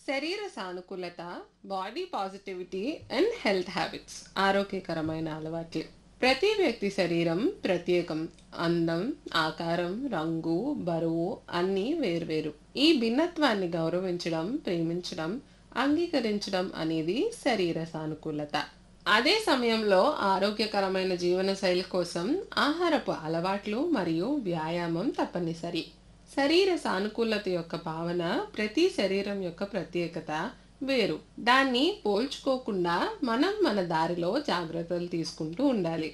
శరీర సానుకూలత body positivity and health habits ఆరోగ్యకరమైన అలవాట్లు ప్రతి వ్యక్తి శరీరం ప్రత్యేకం అందం ఆకారం రంగు బరువు అన్నీ వేర్వేరు ఈ భిన్నత్వాన్ని గౌరవించడం ప్రేమించడం అంగీకరించడం అనేది శరీర సానుకూలత అదే సమయంలో ఆరోగ్యకరమైన జీవనశైలి కోసం ఆహారపు అలవాట్లు మరియు వ్యాయామం తప్పనిసరి శరీర సానుకూలత యొక్క భావన ప్రతి శరీరం యొక్క ప్రత్యేకత వేరు దాన్ని పోల్చుకోకుండా మనం మన దారిలో జాగ్రత్తలు తీసుకుంటూ ఉండాలి